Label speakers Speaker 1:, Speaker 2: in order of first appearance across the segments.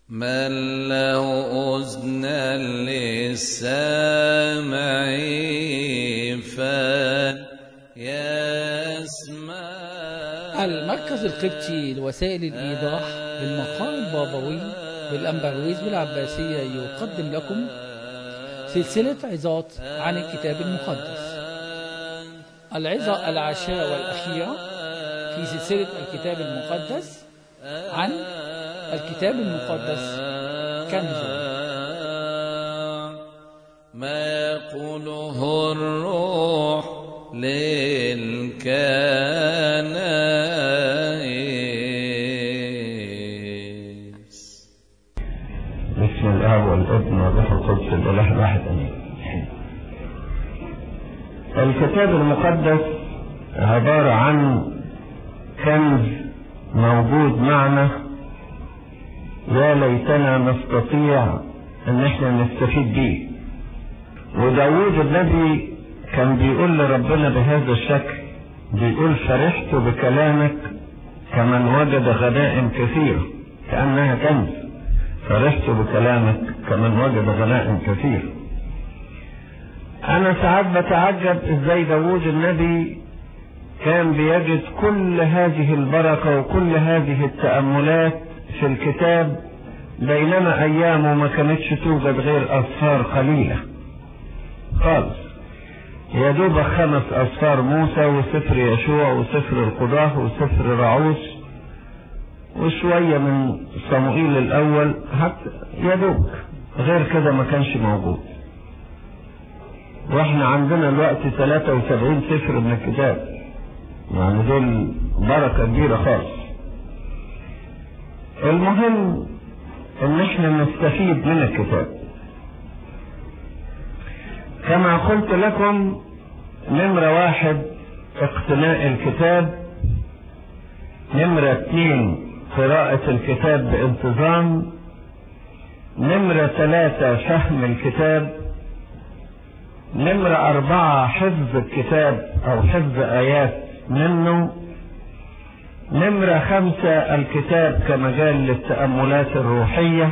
Speaker 1: من له أذنا للسامع فليسمع
Speaker 2: المركز القبطي لوسائل الإيضاح بالمقام البابوي بالأمبرويز بالعباسية يقدم لكم سلسلة عظات عن الكتاب المقدس العظة العاشرة والأخيرة في سلسلة الكتاب المقدس عن الكتاب المقدس كنز
Speaker 1: ما يقوله الروح للكنائس
Speaker 3: بسم الاب والابن والروح القدس الاله الواحد امين الكتاب المقدس عباره عن كنز موجود معنا يا ليتنا نستطيع ان احنا نستفيد بيه وداود النبي كان بيقول لربنا بهذا الشكل بيقول فرحت بكلامك كمن وجد غنائم كثيرة كأنها كنز فرحت بكلامك كمن وجد غنائم كثيرة أنا ساعات بتعجب إزاي داود النبي كان بيجد كل هذه البركة وكل هذه التأملات في الكتاب بينما أيامه ما كانتش توجد غير أسفار قليلة خالص يا دوب خمس أسفار موسى وسفر يشوع وسفر القضاة وسفر رعوس وشوية من صموئيل الأول حتى يا دوب غير كده ما كانش موجود واحنا عندنا الوقت 73 سفر من الكتاب يعني دول بركة كبيرة خالص المهم ان احنا نستفيد من الكتاب كما قلت لكم نمرة واحد اقتناء الكتاب نمرة اثنين قراءة الكتاب بانتظام نمرة ثلاثة فهم الكتاب نمرة أربعة حفظ الكتاب أو حفظ آيات منه نمرة خمسة الكتاب كمجال للتأملات الروحية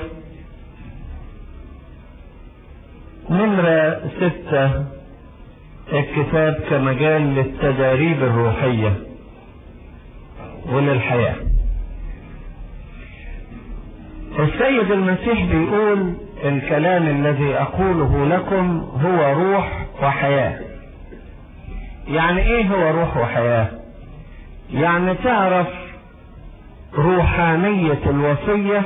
Speaker 3: نمرة ستة الكتاب كمجال للتداريب الروحية وللحياة السيد المسيح بيقول الكلام الذي أقوله لكم هو روح وحياة يعني ايه هو روح وحياة يعني تعرف روحانية الوصية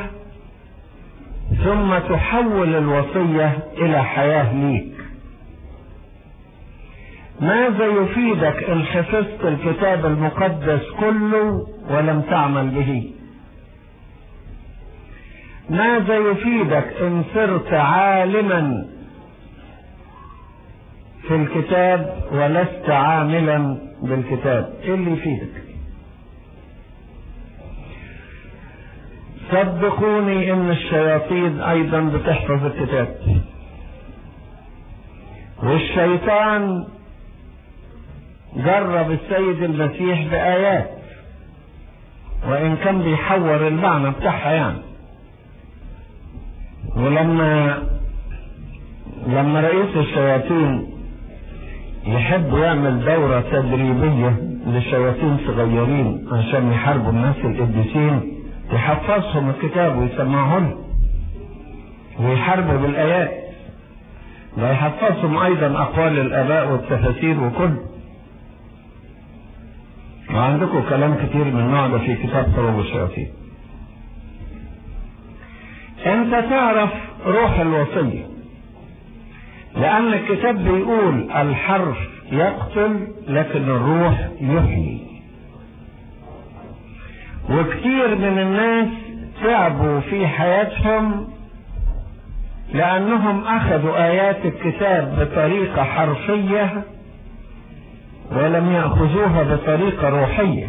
Speaker 3: ثم تحول الوصية إلى حياة ليك ماذا يفيدك إن حفظت الكتاب المقدس كله ولم تعمل به ماذا يفيدك إن صرت عالما في الكتاب ولست عاملا بالكتاب ايه اللي يفيدك صدقوني ان الشياطين ايضا بتحفظ الكتاب والشيطان جرب السيد المسيح بآيات وإن كان بيحور المعنى بتاعها يعني ولما لما رئيس الشياطين يحب يعمل دورة تدريبية لشياطين صغيرين عشان يحاربوا الناس القديسين يحفظهم الكتاب ويسمعهم ويحاربوا بالآيات ويحفظهم أيضا أقوال الآباء والتفاسير وكل وعندكم كلام كتير من النوع ده في كتاب طرق الشياطين انت تعرف روح الوصية لأن الكتاب بيقول الحرف يقتل لكن الروح يحيي وكتير من الناس تعبوا في حياتهم لأنهم أخذوا آيات الكتاب بطريقة حرفية ولم يأخذوها بطريقة روحية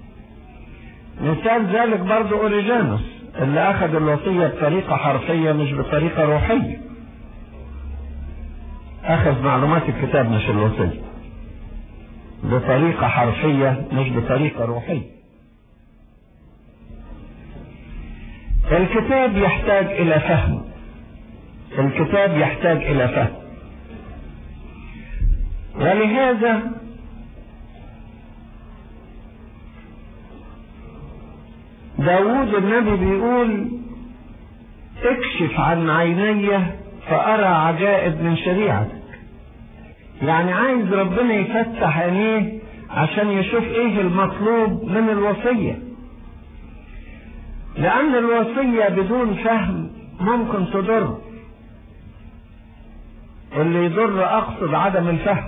Speaker 3: مثال ذلك برضو أوريجانوس اللي أخذ الوصية بطريقة حرفية مش بطريقة روحية أخذ معلومات الكتاب مش الوصية بطريقة حرفية مش بطريقة روحية الكتاب يحتاج إلى فهم الكتاب يحتاج إلى فهم ولهذا داود النبي بيقول اكشف عن عيني فأرى عجائب من شريعتك يعني عايز ربنا يفتح عينيه عشان يشوف ايه المطلوب من الوصية لأن الوصية بدون فهم ممكن تضر اللي يضر أقصد عدم الفهم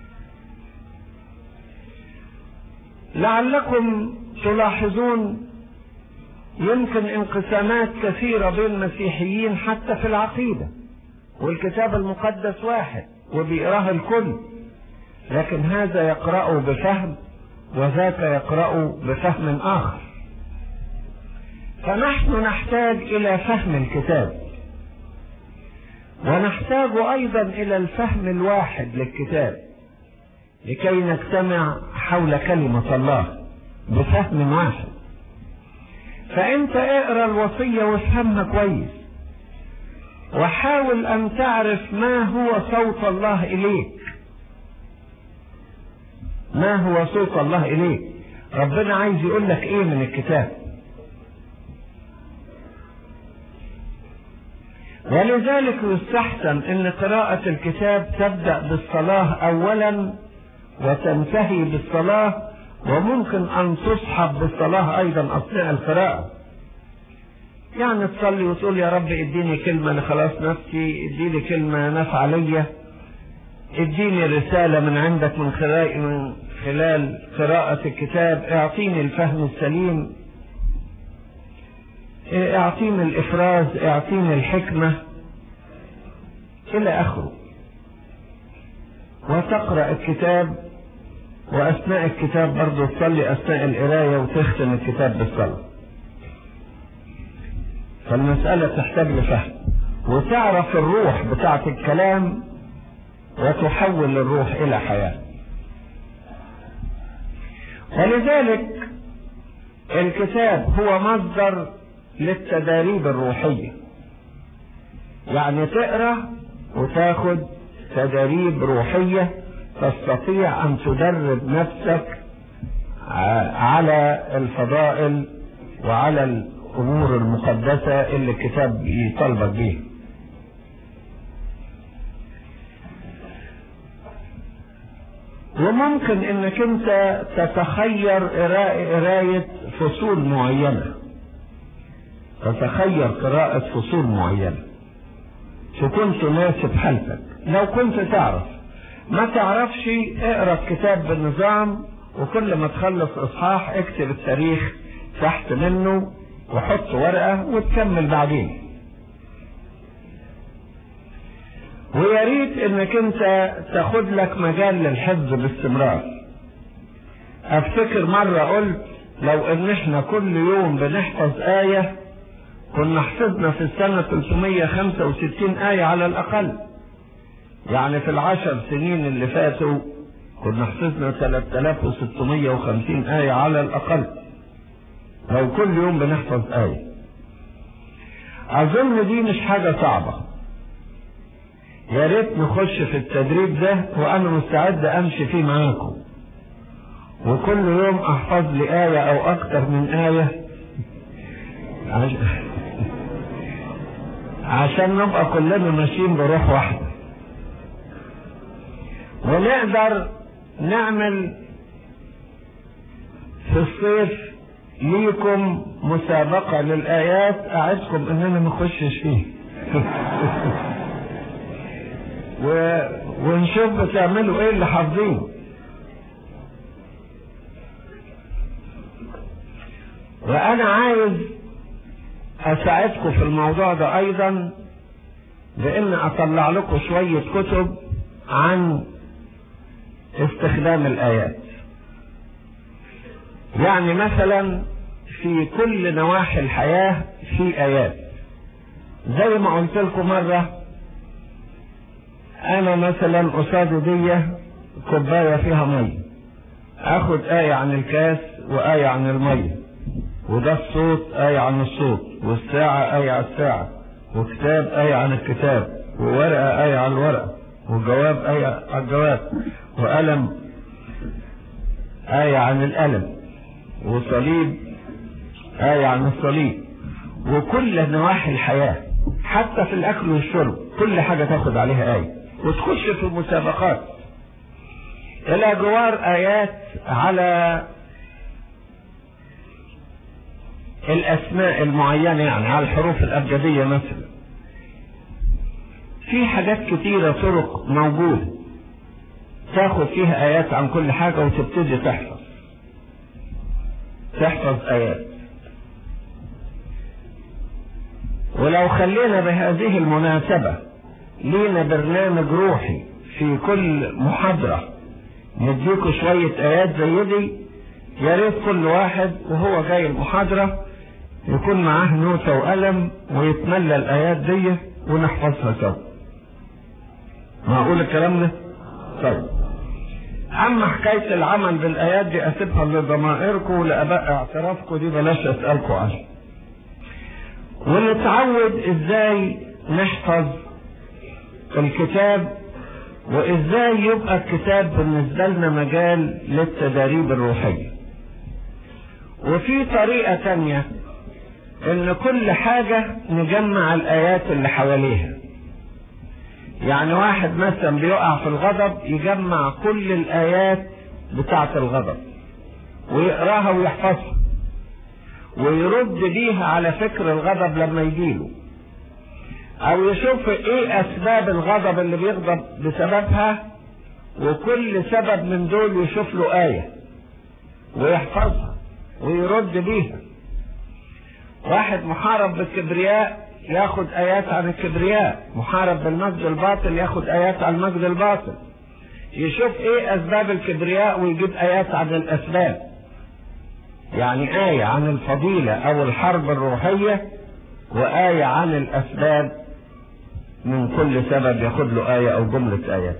Speaker 3: لعلكم تلاحظون يمكن انقسامات كثيرة بين المسيحيين حتى في العقيدة والكتاب المقدس واحد وبيقراه الكل لكن هذا يقرأه بفهم وذاك يقرأه بفهم آخر فنحن نحتاج إلى فهم الكتاب ونحتاج أيضا إلى الفهم الواحد للكتاب لكي نجتمع حول كلمة الله بفهم واحد فأنت اقرأ الوصية وافهمها كويس وحاول أن تعرف ما هو صوت الله إليك ما هو صوت الله إليك ربنا عايز يقول لك إيه من الكتاب ولذلك يستحسن ان قراءة الكتاب تبدأ بالصلاة اولا وتنتهي بالصلاة وممكن ان تصحب بالصلاة ايضا اثناء القراءة يعني تصلي وتقول يا رب اديني كلمة لخلاص نفسي اديني كلمة نافعة ليا اديني رسالة من عندك من خلال من خلال قراءة الكتاب اعطيني الفهم السليم اعطيني الافراز اعطيني الحكمة الى اخره وتقرأ الكتاب واثناء الكتاب برضه تصلي اثناء القراية وتختم الكتاب بالصلاة فالمسألة تحتاج لفهم وتعرف الروح بتاعت الكلام وتحول الروح الى حياة ولذلك الكتاب هو مصدر للتداريب الروحية يعني تقرا وتاخد تدريب روحية تستطيع ان تدرب نفسك على الفضائل وعلى الامور المقدسة اللي الكتاب يطالبك بيها وممكن انك انت تتخير قراية فصول معينة تتخير قراءة فصول معينة تكون تناسب حالتك لو كنت تعرف ما تعرفش اقرا الكتاب بالنظام وكل ما تخلص اصحاح اكتب التاريخ تحت منه وحط ورقة وتكمل بعدين ويا ريت انك انت تاخد لك مجال للحفظ باستمرار افتكر مرة قلت لو ان احنا كل يوم بنحفظ آية كنا حفظنا في السنة 365 آية على الأقل يعني في العشر سنين اللي فاتوا كنا حفظنا 3650 آية على الأقل لو كل يوم بنحفظ آية أظن دي مش حاجة صعبة يا ريت نخش في التدريب ده وأنا مستعد أمشي فيه معاكم وكل يوم أحفظ لي آية أو أكتر من آية عشان نبقى كلنا ماشيين بروح واحدة ونقدر نعمل في الصيف ليكم مسابقة للآيات أعدكم إننا ما نخشش فيه و... ونشوف بتعملوا إيه اللي حافظين وأنا عايز أساعدكم في الموضوع ده أيضا بإن أطلع لكم شوية كتب عن استخدام الآيات يعني مثلا في كل نواحي الحياة في آيات زي ما قلت لكم مرة أنا مثلا قصاد دي كوباية فيها مية أخد آية عن الكاس وآية عن المية وده الصوت آية عن الصوت والساعة آية عن الساعة وكتاب آية عن الكتاب وورقة آية عن الورقة وجواب آية عن الجواب وقلم آية عن القلم وصليب آية عن الصليب وكل نواحي الحياة حتى في الأكل والشرب كل حاجة تاخد عليها آية وتخش في المسابقات إلى جوار آيات على الأسماء المعينة يعني على الحروف الأبجدية مثلا في حاجات كتيرة طرق موجودة تاخد فيها آيات عن كل حاجة وتبتدي تحفظ تحفظ آيات ولو خلينا بهذه المناسبة لينا برنامج روحي في كل محاضرة نديكوا شوية آيات زي دي يا ريت كل واحد وهو جاي المحاضرة يكون معاه نوتة وقلم ويتملى الآيات دي ونحفظها سوا. معقول الكلام ده؟ طيب. أما حكاية العمل بالآيات دي أسيبها لضمائركم ولآباء اعترافكم دي بلاش أسألكم عنها. ونتعود إزاي نحفظ الكتاب وإزاي يبقى الكتاب بالنسبة لنا مجال للتداريب الروحية. وفي طريقة تانية ان كل حاجة نجمع الايات اللي حواليها يعني واحد مثلا بيقع في الغضب يجمع كل الايات بتاعة الغضب ويقراها ويحفظها ويرد بيها على فكر الغضب لما يجيله او يشوف ايه اسباب الغضب اللي بيغضب بسببها وكل سبب من دول يشوف له آية ويحفظها ويرد بيها واحد محارب بالكبرياء ياخد ايات عن الكبرياء محارب بالمجد الباطل ياخد ايات عن المجد الباطل يشوف ايه اسباب الكبرياء ويجيب ايات عن الاسباب يعني آية عن الفضيلة او الحرب الروحية وآية عن الاسباب من كل سبب ياخد له آية او جملة آيات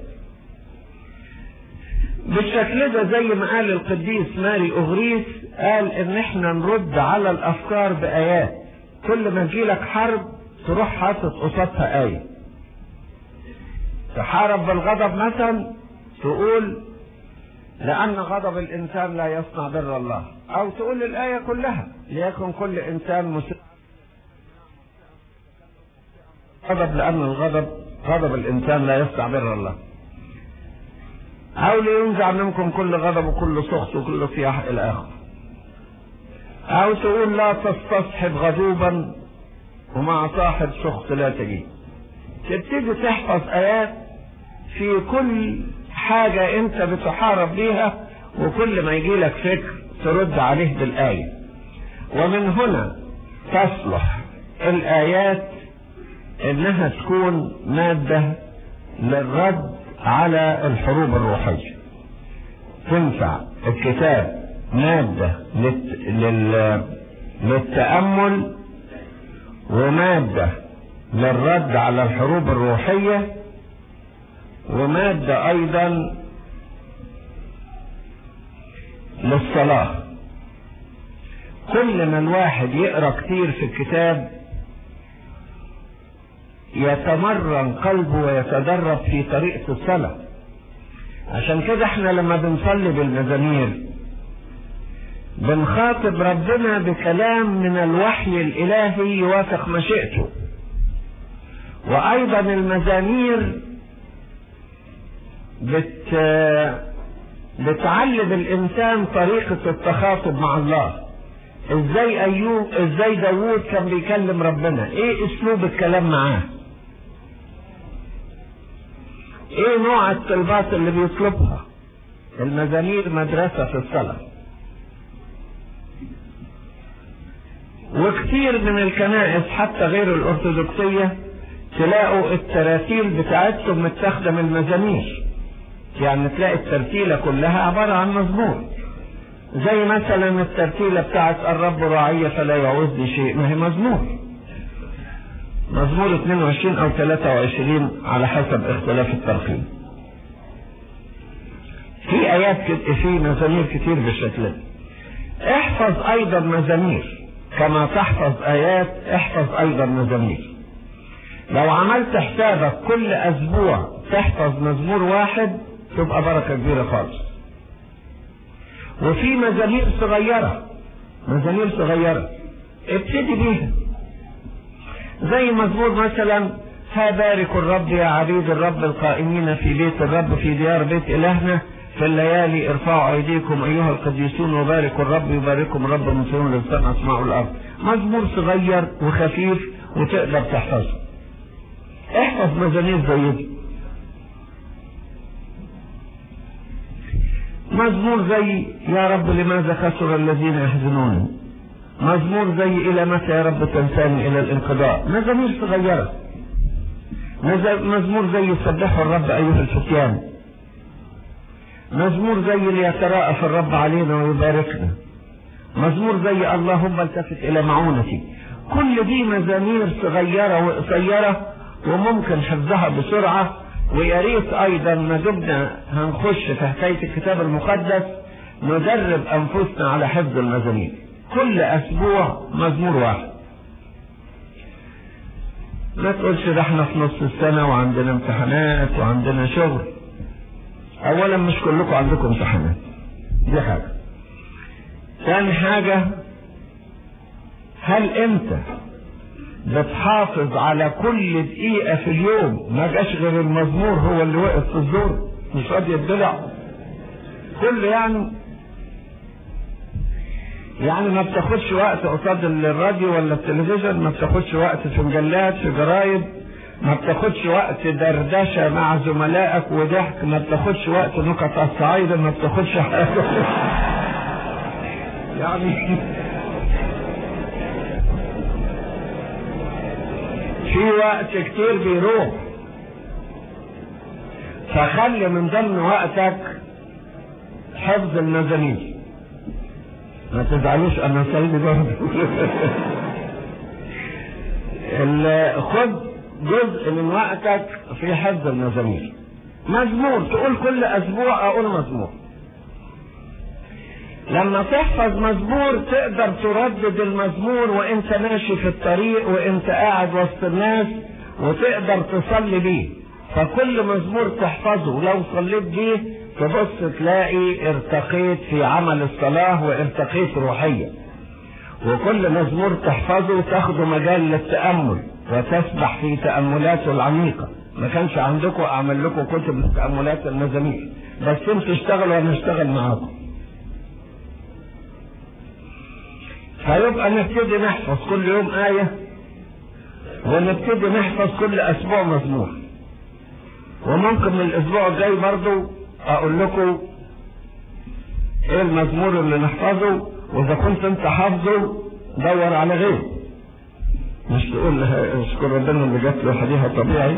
Speaker 3: بالشكل ده زي ما قال القديس ماري أغريس قال ان احنا نرد على الافكار بايات كل ما تجيلك حرب تروح حاطط قصادها آية تحارب بالغضب مثلا تقول لأن غضب الإنسان لا يصنع بر الله أو تقول الآية كلها ليكن كل إنسان مسلم غضب لأن الغضب غضب الإنسان لا يصنع بر الله أو لينزع منكم كل غضب وكل سخط وكل صياح إلى آخره أو تقول لا تستصحب غضوبا ومع صاحب سخط لا تجي تبتدي تحفظ آيات في كل حاجة أنت بتحارب بيها وكل ما يجي لك فكر ترد عليه بالآية ومن هنا تصلح الآيات إنها تكون مادة للرد على الحروب الروحية تنفع الكتاب مادة للت... لل... للتأمل ومادة للرد على الحروب الروحية ومادة أيضا للصلاة كل ما الواحد يقرأ كتير في الكتاب يتمرن قلبه ويتدرب في طريقة الصلاة عشان كده احنا لما بنصلي بالمزامير بنخاطب ربنا بكلام من الوحي الإلهي يوافق مشيئته وأيضا المزامير بت بتعلم الإنسان طريقة التخاطب مع الله ازاي ايوب ازاي داوود كان بيكلم ربنا ايه اسلوب الكلام معاه ايه نوع الطلبات اللي بيطلبها المزامير مدرسة في الصلاة وكثير من الكنائس حتى غير الأرثوذكسية تلاقوا التراتيل بتاعتهم متاخدة من المزامير يعني تلاقي الترتيلة كلها عبارة عن مزمور زي مثلا الترتيلة بتاعت الرب راعية فلا يعوزني شيء ما هي مزمور مزمور 22 او 23 على حسب اختلاف الترقيم في ايات كت... في مزامير كتير بالشكل ده احفظ ايضا مزامير كما تحفظ آيات احفظ أيضا مزامير لو عملت حسابك كل أسبوع تحفظ مزمور واحد تبقى بركة كبيرة خالص وفي مزامير صغيرة مزامير صغيرة ابتدي بيها زي مزمور مثلا ها بارك الرب يا عبيد الرب القائمين في بيت الرب في ديار بيت إلهنا في الليالي ارفعوا أيديكم أيها القديسون وباركوا الرب يبارككم الرب من سنون للسماء أسماء الأرض مزمور صغير وخفيف وتقدر تحفظه احفظ مزامير زي دي مزمور زي يا رب لماذا خسر الذين يحزنون مزمور زي إلى متى يا رب تنساني إلى الانقضاء مزامير صغيرة مزمور زي سبحوا الرب أيها الفتيان مزمور زي ليتراءف الرب علينا ويباركنا مزمور زي اللهم التفت إلى معونتي كل دي مزامير صغيرة وقصيرة وممكن حفظها بسرعة ويا ريت أيضا ما دمنا هنخش في حكاية الكتاب المقدس ندرب أنفسنا على حفظ المزامير كل أسبوع مزمور واحد ما تقولش ده احنا في نص السنة وعندنا امتحانات وعندنا شغل اولا مش كلكم عندكم امتحانات دي حاجة ثاني حاجة هل انت بتحافظ على كل دقيقة في اليوم ما جاش غير المزمور هو اللي وقف في الزور مش راضي يتدلع كل يعني يعني ما بتاخدش وقت قصاد الراديو ولا التلفزيون ما بتاخدش وقت في مجلات في جرايد ما بتاخدش وقت دردشة مع زملائك وضحك ما بتاخدش وقت نكت على الصعايدة ما بتاخدش حاجة يعني في وقت كتير بيروح فخلي من ضمن وقتك حفظ المزامير ما تزعلوش انا صلي برضه خد جزء من وقتك في حفظ المزامير مزمور تقول كل اسبوع اقول مزمور لما تحفظ مزمور تقدر تردد المزمور وانت ماشي في الطريق وانت قاعد وسط الناس وتقدر تصلي بيه فكل مزمور تحفظه لو صليت بيه تبص تلاقي ارتقيت في عمل الصلاة وارتقيت روحيا وكل مزمور تحفظه تاخده مجال للتأمل وتسبح في تأملاته العميقة ما كانش عندكم اعمل لكم كتب لتأملات المزامير بس انتوا اشتغلوا وانا اشتغل معاكم فيبقى نبتدي نحفظ كل يوم آية ونبتدي نحفظ كل أسبوع مزمور وممكن من الأسبوع الجاي برضو أقول لكم إيه المزمور اللي نحفظه وإذا كنت أنت حافظه دور على غيره مش تقول اشكر ربنا اللي جات له حديها طبيعي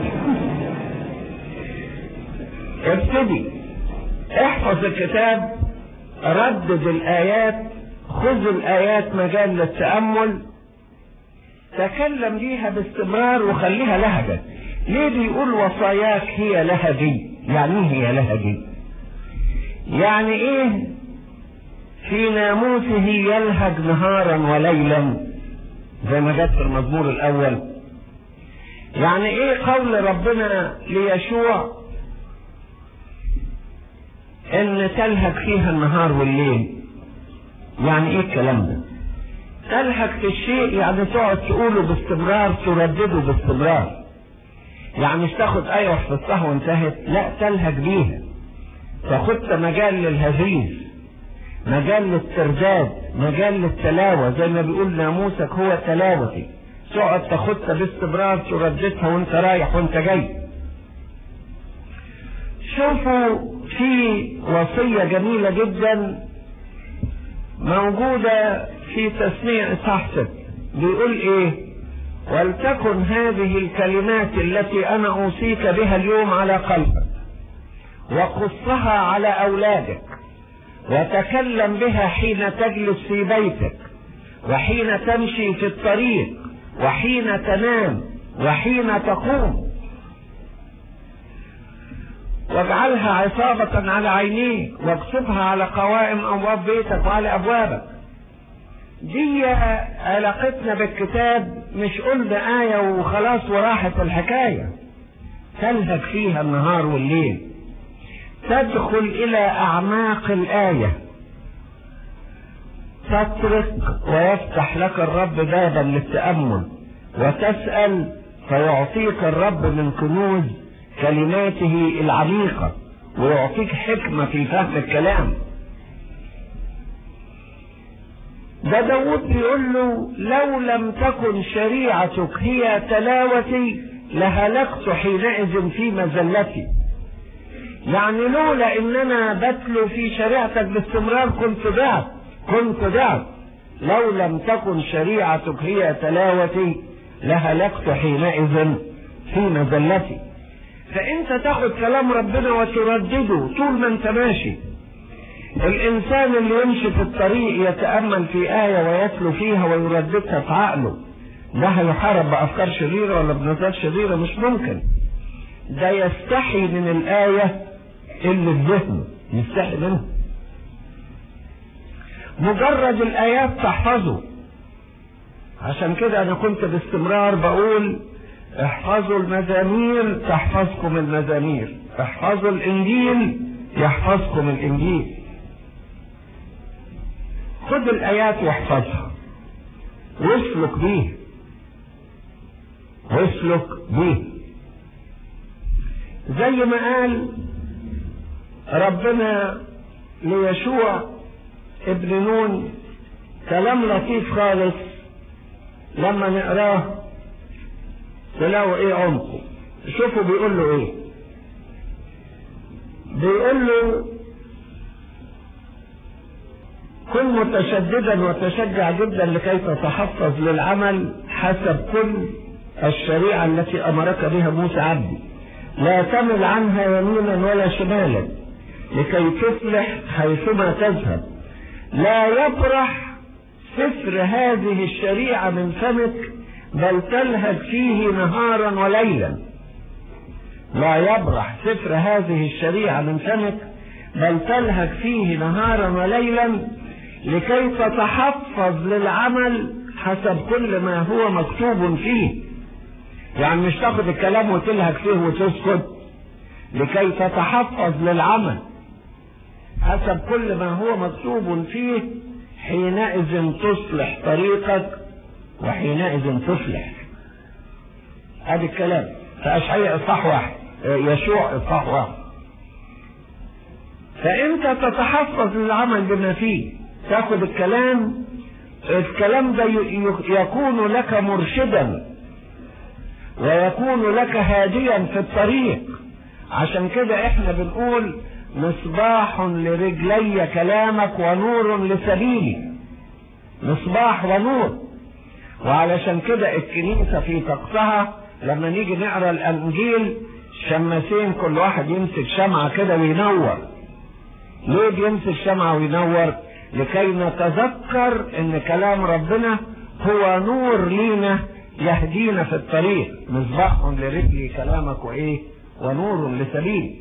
Speaker 3: ابتدي احفظ الكتاب ردد الآيات خذ الآيات مجال للتأمل تكلم بيها باستمرار وخليها لهجة ليه بيقول وصاياك هي لهجي يعني ايه هي لهجي يعني ايه في ناموسه يلهج نهارا وليلا زي ما جت في المزمور الاول يعني ايه قول ربنا ليشوع ان تلهج فيها النهار والليل يعني ايه الكلام ده تلهج في الشيء يعني تقعد تقوله باستمرار تردده باستمرار يعني مش تاخد ايه وحفظتها وانتهت لا تلهج بيها تاخدت مجال للهزيز مجال للترداد مجال للتلاوة زي ما بيقول ناموسك هو تلاوتي تقعد تاخدها باستمرار ترددها وانت رايح وانت جاي شوفوا في وصية جميلة جدا موجودة في تسميع إصحاح ست بيقول إيه ولتكن هذه الكلمات التي أنا أوصيك بها اليوم على قلبك وقصها على أولادك وتكلم بها حين تجلس في بيتك وحين تمشي في الطريق وحين تنام وحين تقوم واجعلها عصابة على عينيك واكتبها على قوائم أبواب بيتك وعلى أبوابك دي علاقتنا بالكتاب مش قلنا آية وخلاص وراحت الحكاية تلهج فيها النهار والليل تدخل إلى أعماق الآية تطرق ويفتح لك الرب بابا للتأمل وتسأل فيعطيك الرب من كنوز كلماته العميقة ويعطيك حكمة في فهم الكلام ده داود بيقول له لو لم تكن شريعتك هي تلاوتي لهلكت حينئذ في مزلتي يعني لولا ان انا بتلو في شريعتك باستمرار كنت ضعت كنت ضعت لو لم تكن شريعتك هي تلاوتي لهلكت حينئذ في مزلتي فانت تاخد كلام ربنا وتردده طول ما انت ماشي الانسان اللي يمشي في الطريق يتامل في ايه ويتلو فيها ويرددها في عقله ده هيحارب بافكار شريره ولا بنظرات شريره مش ممكن ده يستحي من الايه اللي في ذهنه يستحي منها مجرد الايات تحفظه عشان كده انا كنت باستمرار بقول احفظوا المزامير تحفظكم المزامير احفظوا الانجيل يحفظكم الانجيل خد الايات واحفظها واسلك بيه واسلك بيه زي ما قال ربنا ليشوع ابن نون كلام لطيف خالص لما نقراه تلاقوا ايه عمقه شوفوا بيقول له ايه بيقول له كن متشددا وتشجع جدا لكي تتحفظ للعمل حسب كل الشريعة التي أمرك بها موسى عبدي لا تمل عنها يمينا ولا شمالا لكي تفلح حيثما تذهب لا يبرح سفر هذه الشريعة من فمك بل تلهج فيه نهارا وليلا لا يبرح سفر هذه الشريعة من فمك بل تلهج فيه نهارا وليلا لكي تتحفظ للعمل حسب كل ما هو مكتوب فيه يعني مش تاخد الكلام وتلهج فيه وتسكت لكي تتحفظ للعمل حسب كل ما هو مكتوب فيه حينئذ تصلح طريقك وحينئذ تفلح ادي الكلام فاشعياء اصحاح واحد يشوع اصحاح واحد فانت تتحفظ للعمل بما فيه تاخد الكلام الكلام ده يكون لك مرشدا ويكون لك هاديا في الطريق عشان كده احنا بنقول مصباح لرجلي كلامك ونور لسبيلي مصباح ونور وعلشان كده الكنيسة في طقسها لما نيجي نقرا الانجيل شماسين كل واحد يمسك شمعة كده وينور ليه بيمسك شمعة وينور لكي نتذكر ان كلام ربنا هو نور لينا يهدينا في الطريق مصباح لرجلي كلامك وايه ونور لسبيلي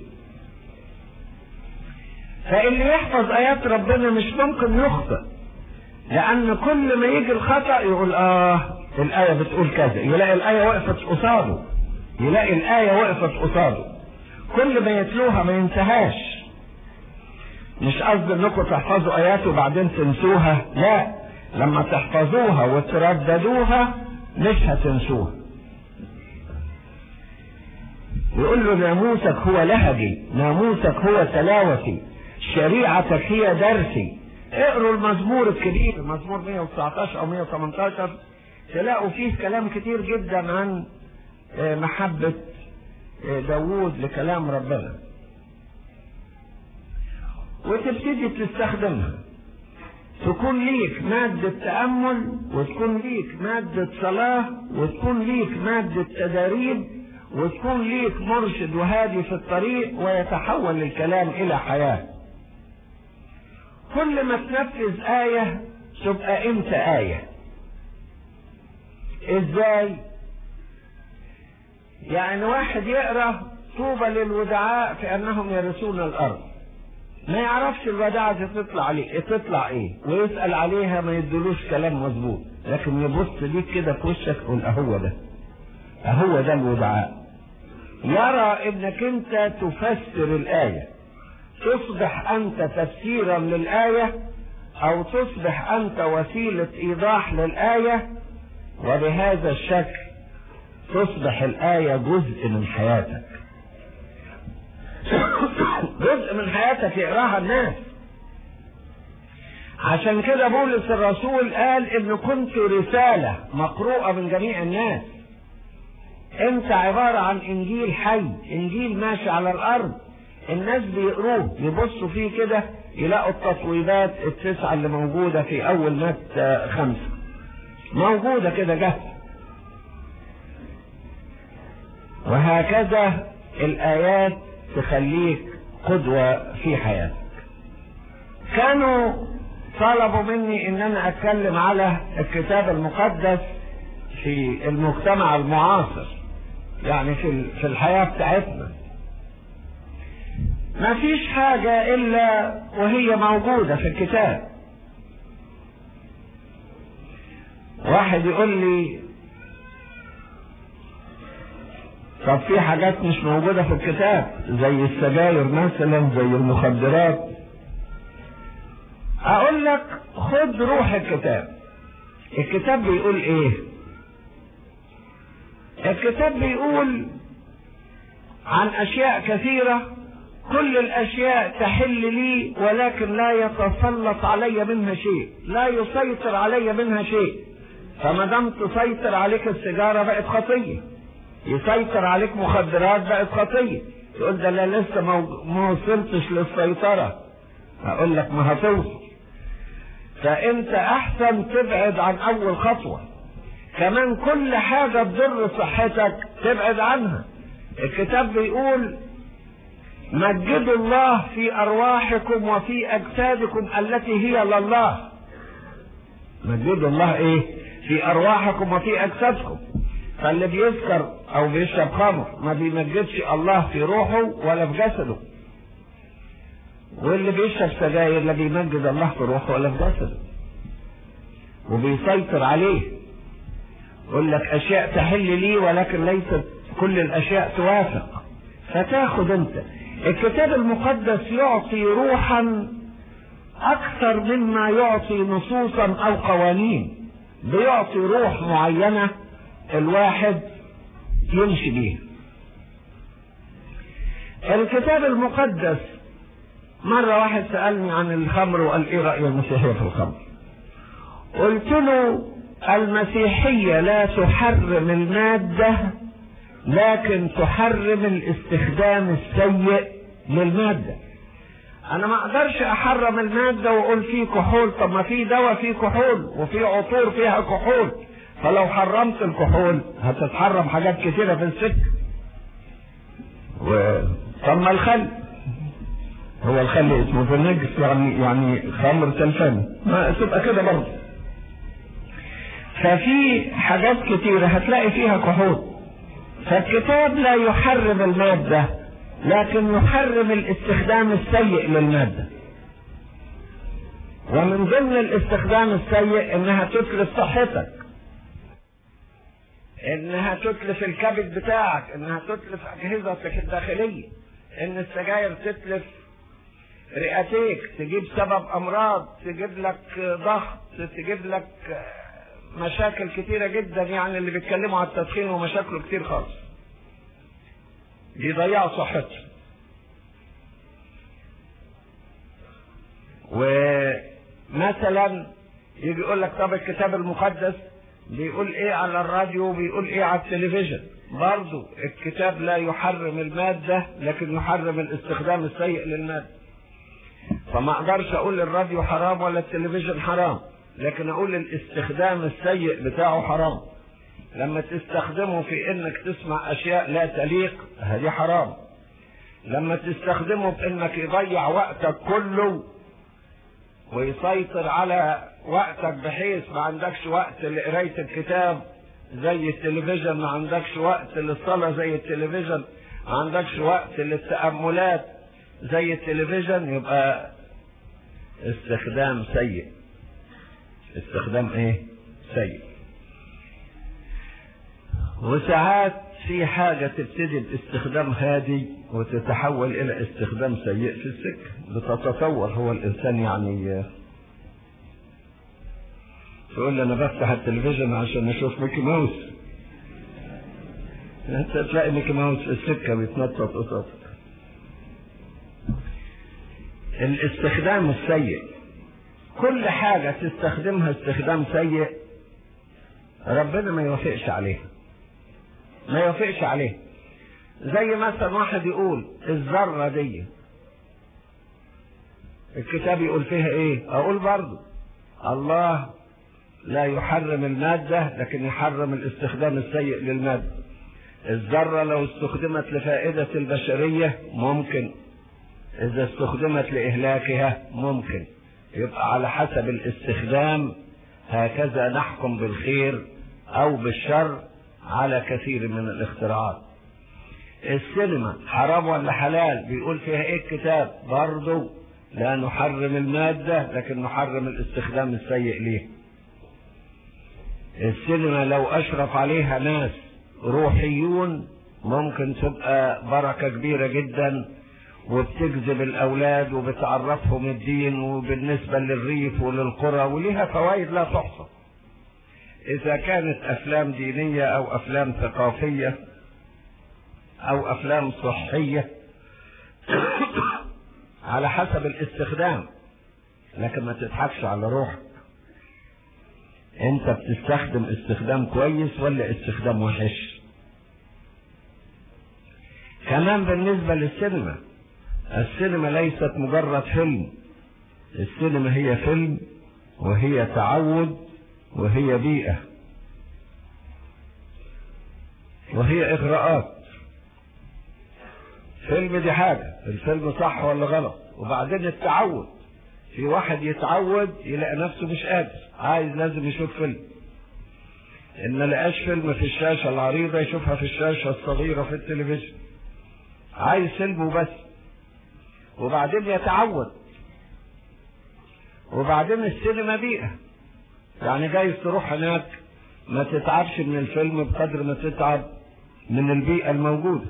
Speaker 3: فاللي يحفظ ايات ربنا مش ممكن يخطئ لان كل ما يجي الخطا يقول اه الايه بتقول كذا يلاقي الايه وقفت قصاده يلاقي الايه وقفت قصاده كل ما يتلوها ما ينساهاش مش قصدي انكم تحفظوا ايات وبعدين تنسوها لا لما تحفظوها وترددوها مش هتنسوها يقول له ناموسك هو لهجي ناموسك هو تلاوتي شريعتك هي درسي اقروا المزمور الكبير المزمور 119 او 118 تلاقوا فيه كلام كتير جدا عن محبة داوود لكلام ربنا وتبتدي تستخدمها تكون ليك مادة تأمل وتكون ليك مادة صلاة وتكون ليك مادة تداريب وتكون ليك مرشد وهادي في الطريق ويتحول الكلام إلى حياة كل ما تنفذ آية تبقى أنت آية إزاي؟ يعني واحد يقرأ طوبى للودعاء في أنهم يرثون الأرض ما يعرفش الوداعة دي تطلع عليه تطلع ايه ويسأل عليها ما يدلوش كلام مظبوط لكن يبص ليك كده في وشك يقول اهو ده اهو ده الودعاء يرى انك انت تفسر الآية تصبح انت تفسيرا للآية او تصبح انت وسيلة ايضاح للآية وبهذا الشكل تصبح الآية جزء من حياتك جزء من حياتك يقراها الناس عشان كده بولس الرسول قال ان كنت رسالة مقروءة من جميع الناس انت عبارة عن انجيل حي انجيل ماشي على الارض الناس بيقروه يبصوا فيه كده يلاقوا التطويبات التسعة اللي موجودة في اول متى خمسة موجودة كده جاهزة وهكذا الايات تخليك قدوة في حياتك كانوا طلبوا مني ان انا اتكلم على الكتاب المقدس في المجتمع المعاصر يعني في في الحياة بتاعتنا ما فيش حاجة الا وهي موجودة في الكتاب واحد يقول لي طب في حاجات مش موجودة في الكتاب زي السجاير مثلا زي المخدرات اقول لك خد روح الكتاب الكتاب بيقول ايه الكتاب بيقول عن اشياء كثيرة كل الاشياء تحل لي ولكن لا يتسلط علي منها شيء لا يسيطر علي منها شيء فما دام تسيطر عليك السيجارة بقت خطيه يسيطر عليك مخدرات بقت خطية تقول ده لا لسه ما وصلتش للسيطرة هقول لك ما هتوصل فانت احسن تبعد عن اول خطوة كمان كل حاجة تضر صحتك تبعد عنها الكتاب بيقول مجدوا الله في ارواحكم وفي اجسادكم التي هي لله مجدوا الله ايه في ارواحكم وفي اجسادكم فاللي بيسكر او بيشرب خمر ما بيمجدش الله في روحه ولا في جسده واللي بيشرب سجاير لا بيمجد الله في روحه ولا في جسده وبيسيطر عليه يقول لك اشياء تحل لي ولكن ليست كل الاشياء توافق فتاخد انت الكتاب المقدس يعطي روحا اكثر مما يعطي نصوصا او قوانين بيعطي روح معينه الواحد يمشي بيه الكتاب المقدس مرة واحد سألني عن الخمر وقال ايه رأي المسيحية في الخمر قلت له المسيحية لا تحرم المادة لكن تحرم الاستخدام السيء للمادة انا ما اقدرش احرم المادة واقول فيه كحول طب ما في دواء فيه كحول وفي عطور فيها كحول فلو حرمت الكحول هتتحرم حاجات كتيرة في السكة و... طب ما الخل هو الخل اسمه في النجس يعني يعني خمر تلفان ما تبقى كده برضه ففي حاجات كتيرة هتلاقي فيها كحول فالكتاب لا يحرم المادة لكن يحرم الاستخدام السيء للمادة ومن ضمن الاستخدام السيء انها تتلف صحتك انها تتلف الكبد بتاعك انها تتلف اجهزتك الداخلية ان السجاير تتلف رئتيك تجيب سبب امراض تجيب لك ضغط تجيب لك مشاكل كتيرة جدا يعني اللي بيتكلموا على التدخين ومشاكله كتير خالص بيضيعوا صحتهم ومثلا يجي يقول لك طب الكتاب المقدس بيقول ايه على الراديو بيقول ايه على التلفزيون برضو الكتاب لا يحرم المادة لكن يحرم الاستخدام السيء للمادة فما اقدرش اقول الراديو حرام ولا التلفزيون حرام لكن اقول الاستخدام السيء بتاعه حرام لما تستخدمه في انك تسمع اشياء لا تليق هذه حرام لما تستخدمه بانك يضيع وقتك كله ويسيطر على وقتك بحيث ما عندكش وقت لقراية الكتاب زي التلفزيون ما عندكش وقت للصلاة زي التلفزيون ما عندكش وقت للتأملات زي التلفزيون يبقى استخدام سيء استخدام ايه سيء وساعات في حاجة تبتدي باستخدام هادي وتتحول إلى استخدام سيء في السكة بتتصور هو الإنسان يعني تقول لي أنا بفتح التلفزيون عشان أشوف ميكي ماوس أنت تلاقي ميكي ماوس في السكة بيتنطط قصادك الاستخدام السيء كل حاجة تستخدمها استخدام سيء ربنا ما يوافقش عليها ما يوافقش عليه زي مثلا واحد يقول الذرة دي الكتاب يقول فيها ايه اقول برضو الله لا يحرم المادة لكن يحرم الاستخدام السيء للمادة الذرة لو استخدمت لفائدة البشرية ممكن اذا استخدمت لإهلاكها ممكن يبقى على حسب الاستخدام هكذا نحكم بالخير او بالشر على كثير من الاختراعات السينما حرام ولا حلال بيقول فيها ايه الكتاب برضو لا نحرم المادة لكن نحرم الاستخدام السيء ليه السينما لو اشرف عليها ناس روحيون ممكن تبقى بركة كبيرة جدا وبتجذب الاولاد وبتعرفهم الدين وبالنسبة للريف وللقرى وليها فوائد لا تحصى إذا كانت أفلام دينية أو أفلام ثقافية أو أفلام صحية على حسب الاستخدام لكن ما تضحكش على روحك أنت بتستخدم استخدام كويس ولا استخدام وحش كمان بالنسبة للسينما السينما ليست مجرد فيلم السينما هي فيلم وهي تعود وهي بيئة وهي إغراءات فيلم دي حاجة الفيلم صح ولا غلط وبعدين التعود في واحد يتعود يلاقي نفسه مش قادر عايز لازم يشوف فيلم ان ما لقاش فيلم في الشاشة العريضة يشوفها في الشاشة الصغيرة في التلفزيون عايز فيلم وبس وبعدين يتعود وبعدين السينما بيئة يعني جايز تروح هناك ما تتعبش من الفيلم بقدر ما تتعب من البيئة الموجودة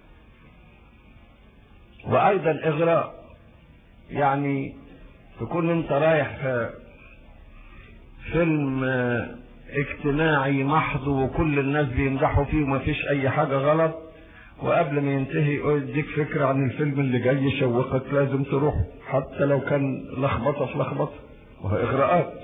Speaker 3: وأيضا إغراء يعني تكون أنت رايح في فيلم اجتماعي محض وكل الناس بيمدحوا فيه وما فيش أي حاجة غلط وقبل ما ينتهي يديك فكرة عن الفيلم اللي جاي يشوقك لازم تروح حتى لو كان لخبطة في لخبطة وهي إغراءات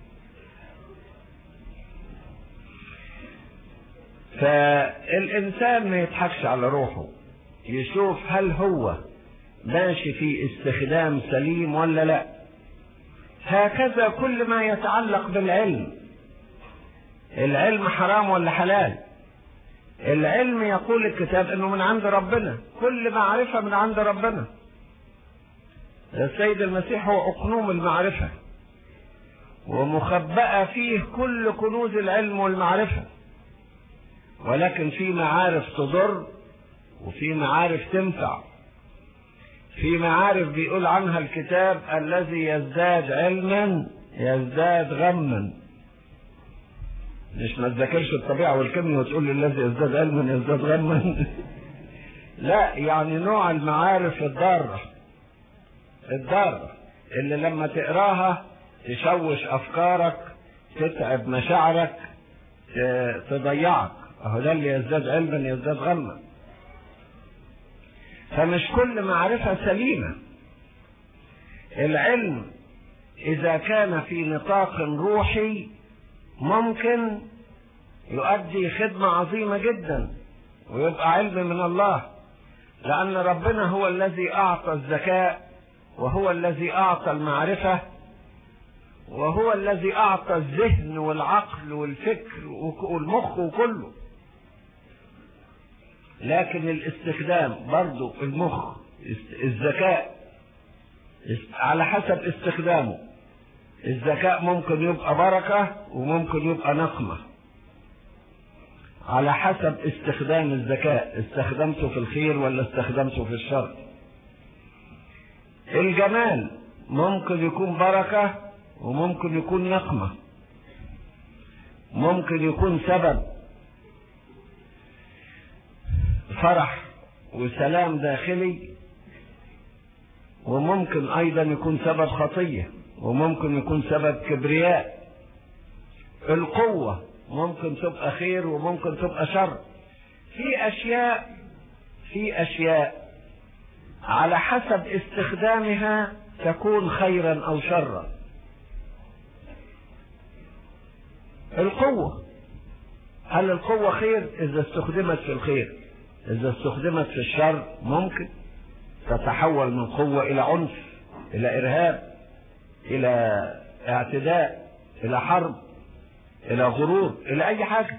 Speaker 3: فالإنسان ما يضحكش على روحه يشوف هل هو ماشي في استخدام سليم ولا لا هكذا كل ما يتعلق بالعلم العلم حرام ولا حلال العلم يقول الكتاب انه من عند ربنا كل معرفة من عند ربنا السيد المسيح هو اقنوم المعرفة ومخبأة فيه كل كنوز العلم والمعرفة ولكن في معارف تضر وفي معارف تنفع في معارف بيقول عنها الكتاب الذي يزداد علما يزداد غما مش ما تذاكرش الطبيعة والكيمياء وتقول لي الذي يزداد علما يزداد غما لا يعني نوع المعارف الضارة الضارة اللي لما تقراها تشوش افكارك تتعب مشاعرك تضيعك اهو ده اللي يزداد علما يزداد غما فمش كل معرفة سليمة العلم إذا كان في نطاق روحي ممكن يؤدي خدمة عظيمة جدا ويبقى علم من الله لأن ربنا هو الذي أعطى الذكاء وهو الذي أعطى المعرفة وهو الذي أعطى الذهن والعقل والفكر والمخ وكله لكن الاستخدام برضو المخ الذكاء على حسب استخدامه الذكاء ممكن يبقى بركة وممكن يبقى نقمة على حسب استخدام الذكاء استخدمته في الخير ولا استخدمته في الشر الجمال ممكن يكون بركة وممكن يكون نقمة ممكن يكون سبب فرح وسلام داخلي وممكن ايضا يكون سبب خطية وممكن يكون سبب كبرياء القوة ممكن تبقى خير وممكن تبقى شر في اشياء في اشياء على حسب استخدامها تكون خيرا او شرا القوة هل القوة خير اذا استخدمت في الخير اذا استخدمت في الشر ممكن تتحول من قوة الى عنف الى ارهاب الى اعتداء الى حرب الى غرور الى اي حاجة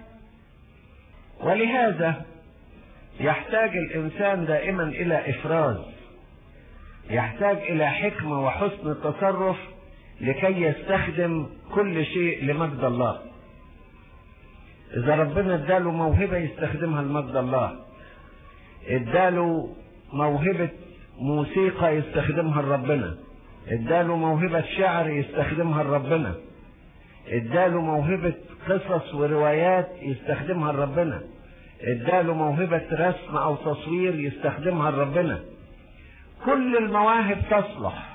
Speaker 3: ولهذا يحتاج الانسان دائما الى افراز يحتاج الى حكمة وحسن تصرف لكي يستخدم كل شيء لمجد الله اذا ربنا اداله موهبة يستخدمها لمجد الله اداله موهبة موسيقى يستخدمها لربنا اداله موهبة شعر يستخدمها لربنا اداله موهبة قصص وروايات يستخدمها لربنا اداله موهبة رسم او تصوير يستخدمها لربنا كل المواهب تصلح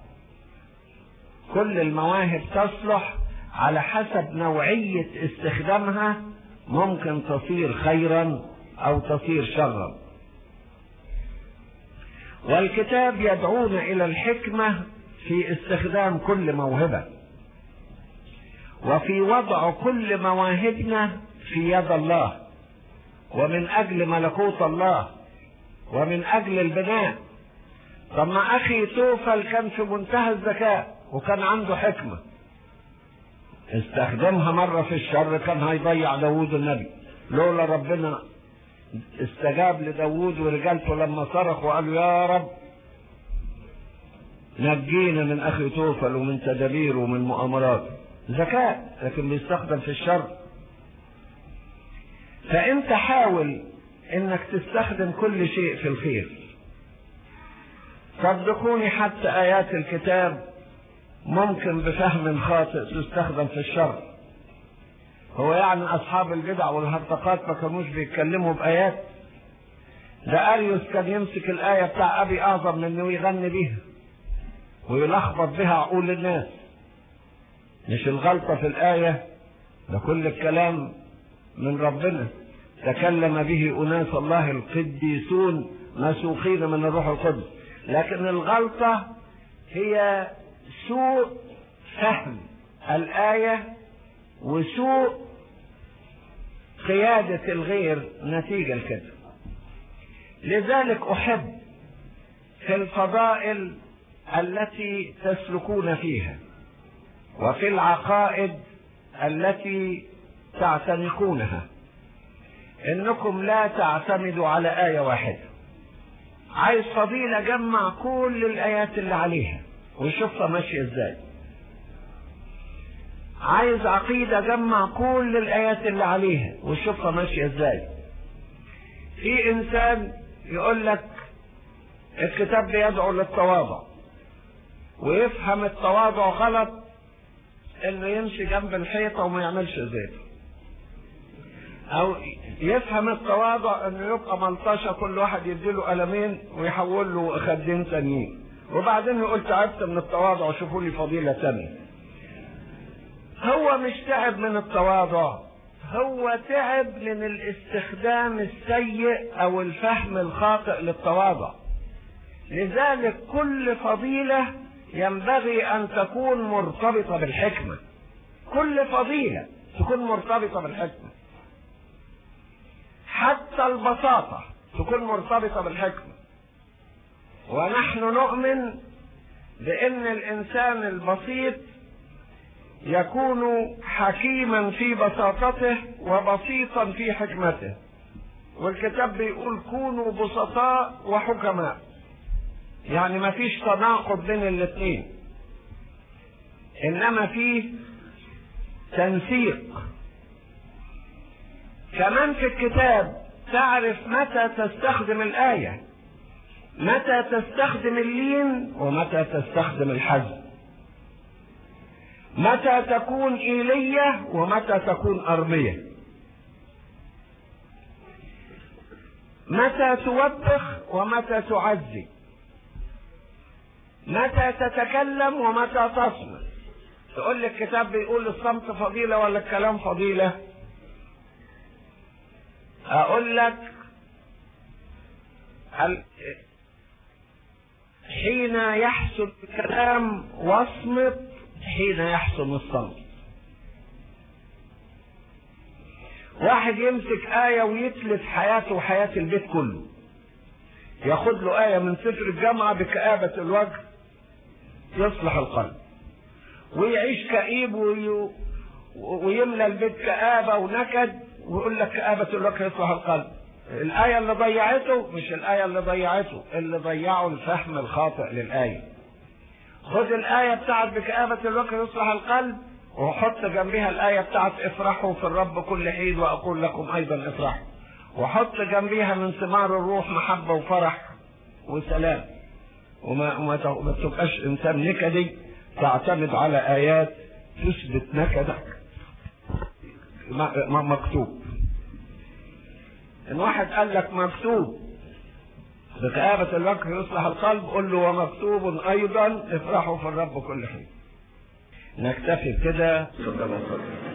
Speaker 3: كل المواهب تصلح على حسب نوعية استخدامها ممكن تصير خيرا او تصير شرا والكتاب يدعونا الى الحكمة في استخدام كل موهبة وفي وضع كل مواهبنا في يد الله ومن اجل ملكوت الله ومن اجل البناء طب ما اخي توفل كان في منتهى الذكاء وكان عنده حكمة استخدمها مرة في الشر كان هيضيع داوود النبي لولا ربنا استجاب لداوود ورجالته لما صرخوا وقالوا يا رب نجينا من اخي توفل ومن تدابيره ومن مؤامراته ذكاء لكن بيستخدم في الشر فانت حاول انك تستخدم كل شيء في الخير صدقوني حتى ايات الكتاب ممكن بفهم خاطئ تستخدم في الشر هو يعني اصحاب البدع والهرطقات ما كانوش بيتكلموا بايات ده اريوس كان يمسك الايه بتاع ابي اعظم منه ويغني بيها ويلخبط بها عقول الناس مش الغلطه في الايه ده كل الكلام من ربنا تكلم به اناس الله القديسون مسوقين من الروح القدس لكن الغلطه هي سوء فهم الايه وسوء قيادة الغير نتيجة لكده لذلك أحب في الفضائل التي تسلكون فيها وفي العقائد التي تعتنقونها انكم لا تعتمدوا على آية واحدة عايز فضيلة جمع كل الآيات اللي عليها وشوفها ماشية ازاي عايز عقيدة جمع كل الآيات اللي عليها وشوفها ماشية ازاي في إنسان يقول لك الكتاب بيدعو للتواضع ويفهم التواضع غلط انه يمشي جنب الحيطة وما يعملش زيته او يفهم التواضع انه يبقى ملطشة كل واحد يديله قلمين ويحول له خدين تانيين وبعدين يقول تعبت من التواضع شوفوا لي فضيلة تانية هو مش تعب من التواضع هو تعب من الاستخدام السيء او الفهم الخاطئ للتواضع لذلك كل فضيلة ينبغي ان تكون مرتبطة بالحكمة كل فضيلة تكون مرتبطة بالحكمة حتى البساطة تكون مرتبطة بالحكمة ونحن نؤمن بان الانسان البسيط يكون حكيما في بساطته وبسيطا في حكمته والكتاب بيقول كونوا بسطاء وحكماء يعني ما فيش تناقض بين الاثنين انما فيه تنسيق كمان في الكتاب تعرف متى تستخدم الآية متى تستخدم اللين ومتى تستخدم الحزم متى تكون إيلية ومتى تكون أرمية متى توبخ ومتى تعزي متى تتكلم ومتى تصمت تقول لي الكتاب بيقول الصمت فضيلة ولا الكلام فضيلة أقول لك حين يحسن الكلام واصمت حين يحسن الصمت واحد يمسك آية ويتلف حياته وحياة البيت كله ياخد له آية من سفر الجامعة بكآبة الوجه يصلح القلب ويعيش كئيب وي... ويملى البيت كآبة ونكد ويقول لك كآبة الوجه يصلح القلب الآية اللي ضيعته مش الآية اللي ضيعته اللي ضيعه الفهم الخاطئ للآية خد الآية بتاعت بكآبة الوجه يصلح القلب وحط جنبها الآية بتاعت افرحوا في الرب كل حين وأقول لكم أيضا افرحوا وحط جنبها من ثمار الروح محبة وفرح وسلام وما ما ما تبقاش إنسان نكدي تعتمد على آيات تثبت نكدك مكتوب إن واحد قال لك مكتوب بكآبة الوجه يصلح القلب قل له ومكتوب أيضا افرحوا في الرب كل حين نكتفي بكده صدق الله